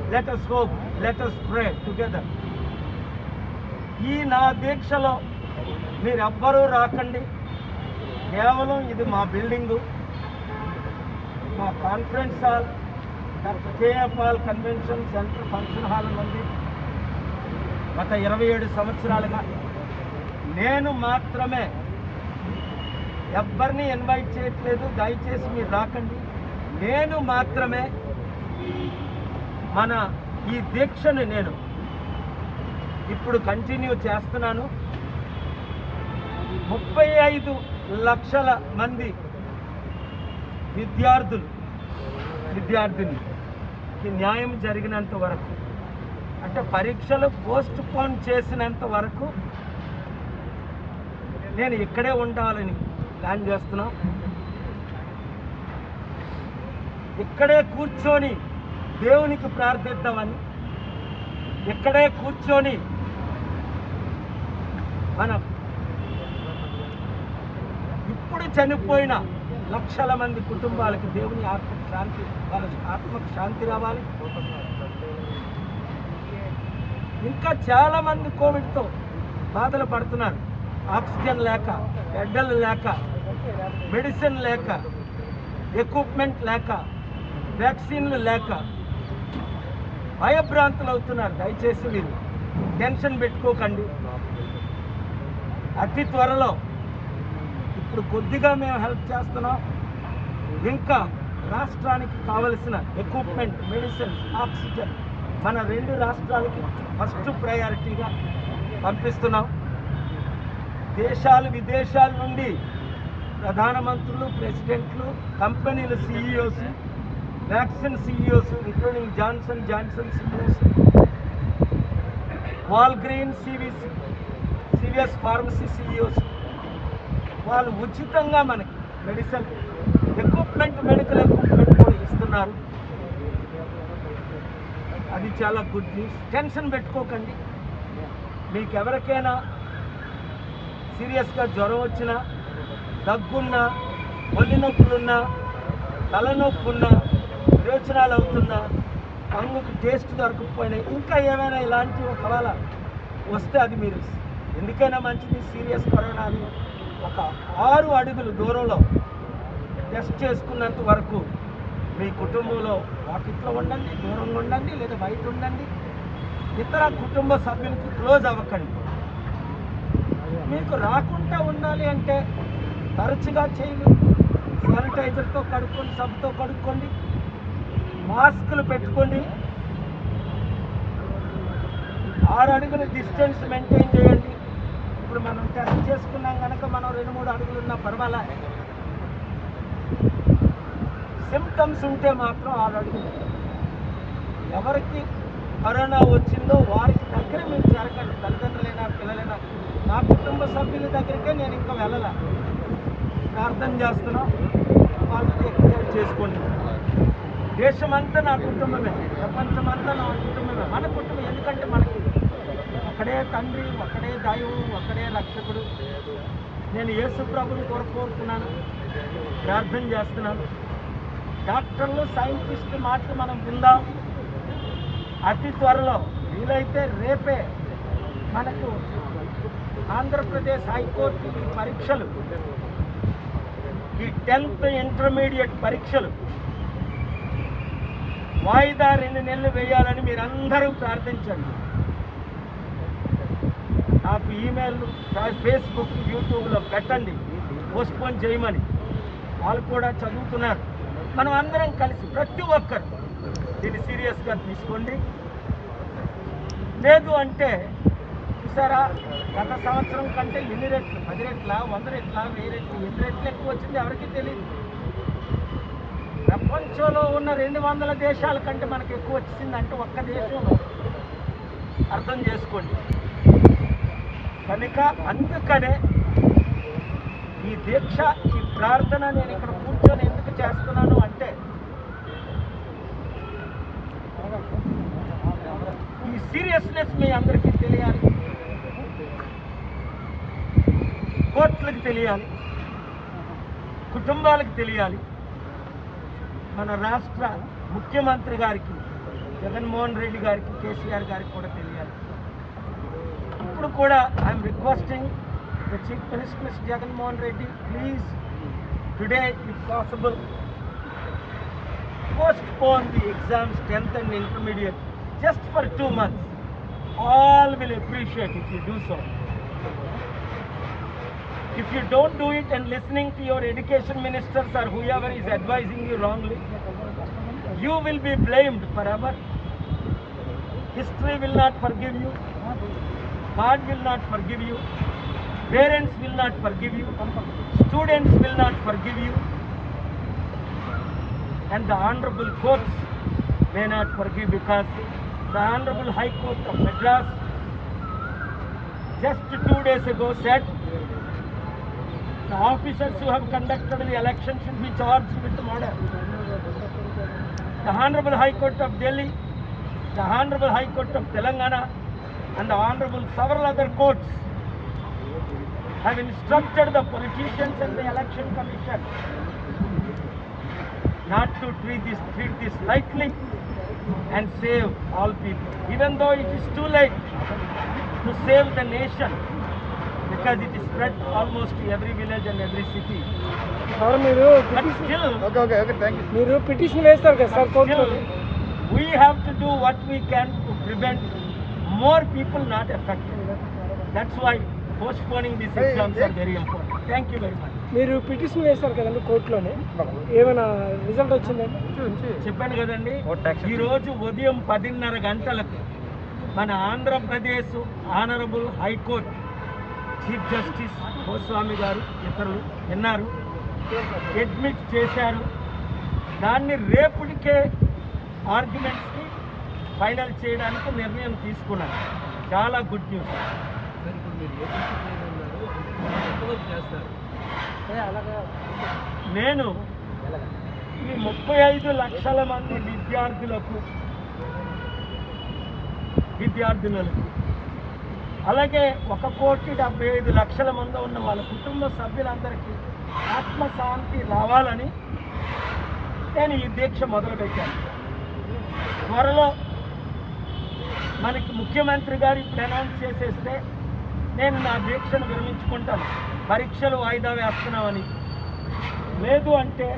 Let us hope let us pray together ఈ నా దీక్షలో మీరెవ్వరూ రాకండి కేవలం ఇది మా బిల్డింగు మా conference hall doctor KF hall convention centre function hall ఉంది గత ఇరవై ఏడు సంవత్సరాలుగా నేను మాత్రమే ఎవ్వరిని ఇన్వైట్ చేయట్లేదు దయచేసి మీరు రాకండి నేను మాత్రమే మన ఈ దీక్షను నేను ఇప్పుడు కంటిన్యూ చేస్తున్నాను ముప్పై ఐదు లక్షల మంది విద్యార్థులు విద్యార్థినికి న్యాయం జరిగినంత వరకు అంటే పరీక్షలు పోస్ట్ పోన్ చేసినంత వరకు నేను ఇక్కడే ఉండాలని ప్లాన్ చేస్తున్నాం ఇక్కడే కూర్చొని దేవునికి ప్రార్థిద్దామని ఇక్కడే కూర్చొని మన ఇప్పుడు చనిపోయిన లక్షల మంది కుటుంబాలకు దేవుని ఆత్మ శాంతి వాళ్ళ ఆత్మకు శాంతి రావాలి ఇంకా చాలా మంది కోవిడ్తో బాధలు పడుతున్నారు ఆక్సిజన్ లేక బెడ్డలు లేక మెడిసిన్ లేక ఎక్విప్మెంట్ లేక వ్యాక్సిన్లు లేక భయభ్రాంతులు అవుతున్నారు దయచేసి మీరు టెన్షన్ పెట్టుకోకండి అతి త్వరలో ఇప్పుడు కొద్దిగా మేము హెల్ప్ చేస్తున్నాం ఇంకా రాష్ట్రానికి కావలసిన ఎక్విప్మెంట్ మెడిసిన్స్ ఆక్సిజన్ మన రెండు రాష్ట్రాలకి ఫస్ట్ ప్రయారిటీగా పంపిస్తున్నాం దేశాలు విదేశాల నుండి ప్రధానమంత్రులు ప్రెసిడెంట్లు కంపెనీల CEOs vaccine CEOs including Johnson Johnson CEOs Walgreen CVS CVS pharmacy CEOs వాళ్ళు ఉచితంగా మనకి మెడిసిన్ ఎక్విప్మెంట్ మెడికల్ ఎక్విప్మెంట్ కూడా ఇస్తున్నారు అది చాలా గుడ్ న్యూస్ టెన్షన్ పెట్టుకోకండి మీకు ఎవరికైనా సీరియస్గా జ్వరం వచ్చినా దగ్గున్నా ఒళ్ళు నొప్పులున్నా తలనొప్పి ఉన్నా విరోచనాలు అవుతున్నా పంగుకు టేస్ట్ దొరకకపోయినా ఇంకా ఏమైనా ఇలాంటి ఒకవేళ వస్తే అది మీరు ఎందుకైనా మంచిది సీరియస్ కరోనా అని ఒక ఆరు అడుగులు దూరంలో టెస్ట్ చేసుకున్నంత వరకు మీ కుటుంబంలో వాకిట్లో ఉండండి దూరంగా ఉండండి లేదా బయట ఉండండి ఇతర కుటుంబ సభ్యులకి క్లోజ్ అవ్వకండి మీకు రాకుండా ఉండాలి అంటే తరచుగా చేయలు శానిటైజర్తో కడుక్కోండి సబ్బుతో కడుక్కోండి మాస్కులు పెట్టుకోండి ఆరు అడుగుల డిస్టెన్స్ మెయింటైన్ చేయండి ఇప్పుడు మనం టెస్ట్ చేసుకున్నాం కనుక మనం రెండు మూడు అడుగులు ఉన్నా పర్వాలే సిమ్టమ్స్ ఉంటే మాత్రం ఆరు అడుగులు ఎవరికి కరోనా వచ్చిందో వారికి దగ్గర మీరు జరగండి తల్లిదండ్రులైనా పిల్లలైనా నా కుటుంబ సభ్యుల దగ్గరికే నేను ఇంకా వెళ్ళాల ప్రార్థన చేస్తున్నాం వాళ్ళు టేక్ కేర్ చేసుకోండి దేశమంతా నా కుటుంబమే ప్రపంచమంతా నా కుటుంబమే మన కుటుంబం ఎందుకంటే మనకి ఒకడే తండ్రి ఒకడే దైవం ఒకడే రక్షకుడు నేను యేసు ప్రభుని కొరకు కోరుకున్నాను ప్రార్థన చేస్తున్నాను డాక్టర్లు సైంటిస్టులు మాటలు మనం విందాం అతి త్వరలో వీలైతే రేపే మనకు ఆంధ్రప్రదేశ్ హైకోర్టు ఈ పరీక్షలు ఈ టెన్త్ ఇంటర్మీడియట్ పరీక్షలు వాయిదా రెండు నెలలు వేయాలని మీరు అందరూ ప్రార్థించండి నాకు ఈమెయిల్ ఫేస్బుక్ యూట్యూబ్లో పెట్టండి పోస్ట్పోన్ చేయమని వాళ్ళు కూడా చదువుతున్నారు మనం అందరం కలిసి ప్రతి ఒక్కరు దీన్ని సీరియస్గా తీసుకోండి లేదు అంటే చూసారా గత సంవత్సరం కంటే ఎన్ని రెట్లు పది రెట్ల వంద రెట్ల వెయ్యి రెట్లు ఎన్ని రెట్లు ఎక్కువ వచ్చింది ఎవరికి తెలియదు ప్రపంచంలో ఉన్న రెండు వందల దేశాల కంటే మనకు ఎక్కువ వచ్చిందంటే ఒక్క దేశంలో అర్థం చేసుకోండి కనుక అందుకనే ఈ దీక్ష ఈ ప్రార్థన నేను ఇక్కడ కూర్చొని ఎందుకు చేస్తున్నాను అంటే ఈ సీరియస్నెస్ మీ అందరికీ తెలియాలి కోర్టులకు తెలియాలి కుటుంబాలకు తెలియాలి మన రాష్ట్ర ముఖ్యమంత్రి గారికి జగన్మోహన్ రెడ్డి గారికి కేసీఆర్ గారికి కూడా తెలియాలి ఇప్పుడు కూడా I'm requesting the chief minister mister Jaganmohan Reddy please today if possible postpone the exams 10th and intermediate just for two months. All will appreciate if you do so. If you don't do it and listening to your education ministers or whoever is advising you wrongly, you will be blamed forever. History will not forgive you. God will not forgive you. Parents will not forgive you. Students will not forgive you and the honorable courts may not forgive because the honorable high court of madras just two days ago said the officers who have conducted the election should be charged with murder the honorable high court of delhi the honorable high court of telangana and the honorable several other courts have instructed the politicians and the election commission not to treat this treat this lightly and save all people. Even though it is too late to save the nation because it is spread almost to every village and every city. Sir మీరు But petition still, okay okay okay thank you మీరు petition వేస్తారు కదా sir కోర్టులో still, we have to do what we can to prevent more people not affected. That's why postponing these Hey, exams hey. are very important. Thank you very much. మీరు petition వేస్తారు కదండి కోర్టులోనే ఏమైనా result వచ్చిందండి చెప్పాను కదండి ఓ tax ఈ రోజు ఉదయం పదిన్నర గంటలకు మన Andhra Pradesh honourable high court chief justice Goswami garu ఇతరులు విన్నారు అడ్మిట్ చేశారు దాన్ని రేపుడికే ఆర్గ్యుమెంట్స్ని ఫైనల్ చేయడానికి నిర్ణయం తీసుకున్నారు చాలా గుడ్ న్యూస్ నేను ఈ ముప్పై ఐదు లక్షల మంది విద్యార్థులకు విద్యార్థినులకు అలాగే ఒక కోటి డెబ్బై ఐదు లక్షల మంది ఉన్న వాళ్ళ కుటుంబ సభ్యులందరికీ ఆత్మశాంతి రావాలని నేను ఈ దీక్ష మొదలుపెట్టాను త్వరలో మనకి ముఖ్యమంత్రి గారు ఇప్పుడు అనౌన్స్ చేసేస్తే నేను నా దీక్షను విరమించుకుంటాను పరీక్షలు వాయిదా వేస్తున్నామని లేదు అంటే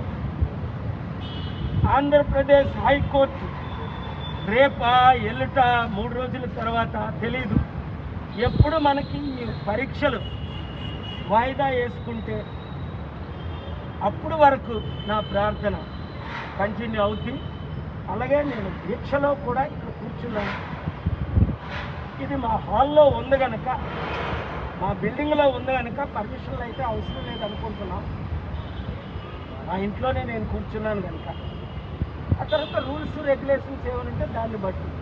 ఆంధ్రప్రదేశ్ హైకోర్టు రేపా ఎల్లుట మూడు రోజుల తర్వాత తెలీదు ఎప్పుడు మనకి ఈ పరీక్షలు వాయిదా వేసుకుంటే అప్పుడు వరకు నా ప్రార్థన కంటిన్యూ అవుద్ది అలాగే నేను దీక్షలో కూడా ఇక్కడ కూర్చున్నాను ఇది మా హాల్లో ఉంది కనుక మా బిల్డింగ్లో ఉంది కనుక పర్మిషన్లు అయితే అవసరం లేదు అనుకుంటున్నాం మా ఇంట్లోనే నేను కూర్చున్నాను కనుక ఆ తర్వాత రూల్స్ రెగ్యులేషన్స్ ఏమనంటే దాన్ని బట్టి